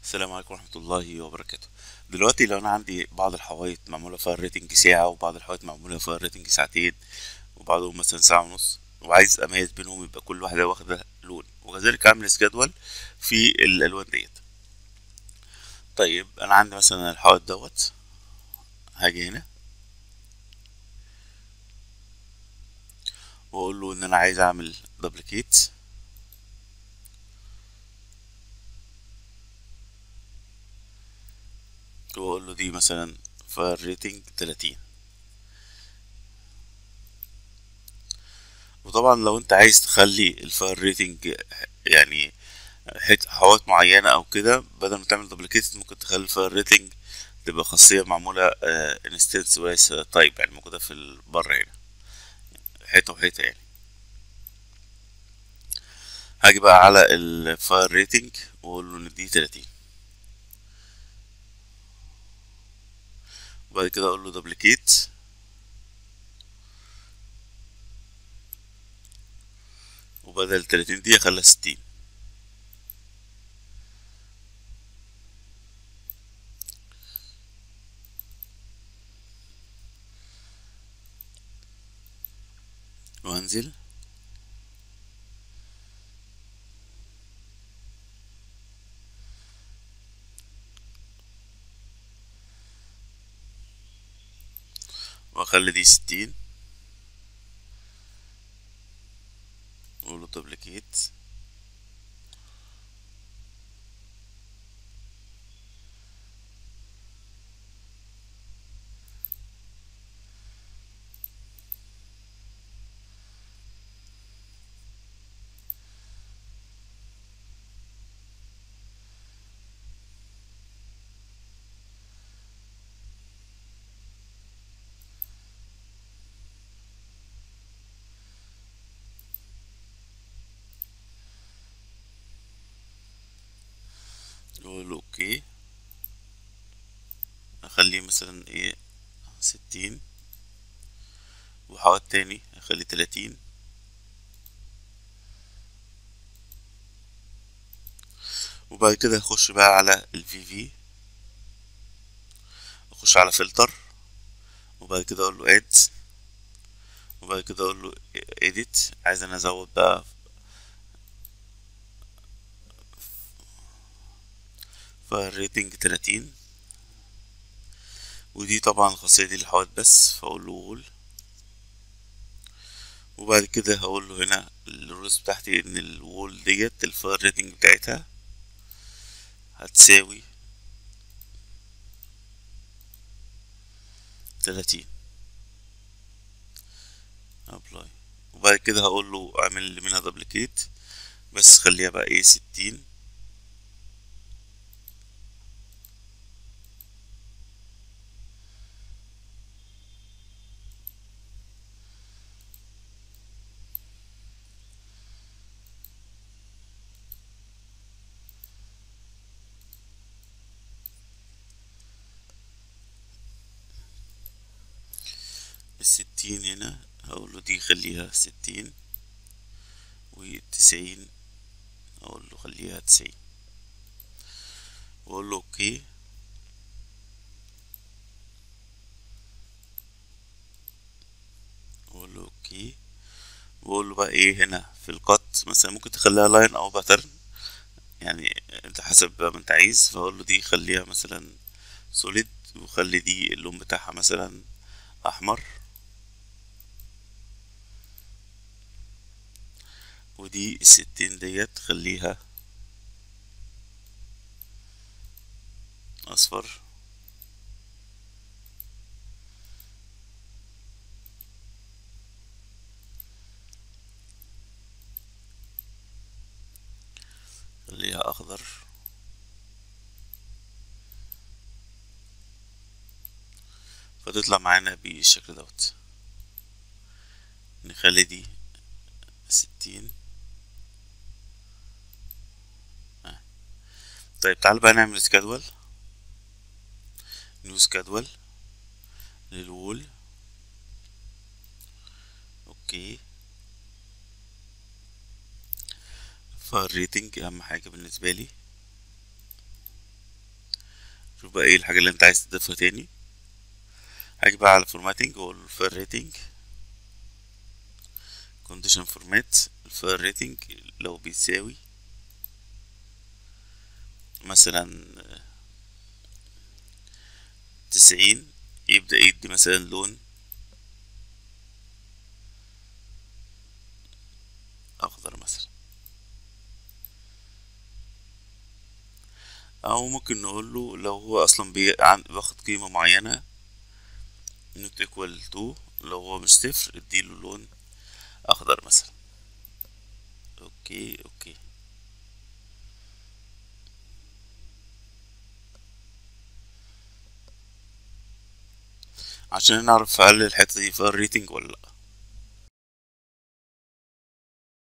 السلام عليكم ورحمة الله وبركاته دلوقتي لو أنا عندي بعض الحوايط معمولة فيها الريتنج ساعة وبعض الحوايط معمولة فيها الريتنج ساعتين وبعضهم مثلا ساعة ونص وعايز أميز بينهم يبقى كل واحدة واخدة لون وكذلك أعمل سكادول في الألوان ديت طيب أنا عندي مثلا الحائط دوت هاجي هنا وأقول له إن أنا عايز أعمل دبليكيت واقول له دي مثلا فاير ريتنج 30 وطبعا لو انت عايز تخلي الفاير ريتنج يعني حت حوائط معينة او كده بدل ما تعمل دوبليكيت ممكن تخلي الفاير ريتنج تبقى خاصية معمولة انستنس وليس تايب يعني موجودة في بره هنا حتة وحتة يعني هاجي بقى على الفاير ريتنج واقول له ان دي 30 وبعد كده اقول له دبليكيت وبدل 30 دي اخليها 60 وانزل واخلي دي ستين واقوله دوبليكيت اقول له اوكي اخليه مثلا ايه ستين وحوالي تاني اخليه تلاتين وبعد كده اخش بقى على الفي في اخش على فلتر وبعد كده اقول له اد وبعد كده اقول له edit عايز انا ازود بقى فالريتنج تلاتين ودي طبعا الخاصية دي للحوائط بس فاقول له وول وبعد كده هقول له هنا الرولز بتاعتي ان الوول ديت الفاير ريتنج بتاعتها هتساوي تلاتين ابلاي وبعد كده هقول له اعمل منها دبليكيت بس خليها بقى ايه ستين الستين هنا هقول له دي خليها ستين والتسعين اقول له خليها تسعين واقول له اوكي واقول له اوكي واقول له بقى ايه هنا في القط مثلا ممكن تخليها لاين او باترن يعني انت حسب ما انت عايز فاقول له دي خليها مثلا سوليد وخلي دي اللون بتاعها مثلا احمر ودي الستين ديت خليها اصفر خليها اخضر فتطلع معانا بالشكل دوت نخلي دي ستين آه. طيب تعال بقى نعمل سكادول نيو سكادول للوول اوكي فالريتنج اهم حاجة بالنسبة لي شوف بقى ايه الحاجة اللي انت عايز تضيفها تاني هاجي بقى على فورماتنج واقول الفايل ريتنج كونديشن فورمات الفايل ريتنج لو بيساوي مثلا تسعين يبدأ يدي مثلا لون أخضر مثلا أو ممكن نقول له لو هو أصلا بياخد قيمة معينة نوت ايكوال تو لو هو مش صفر اديله لون أخضر مثلا أوكي أوكي عشان نعرف هل الحتة دي فيها ريتنج ولا لأ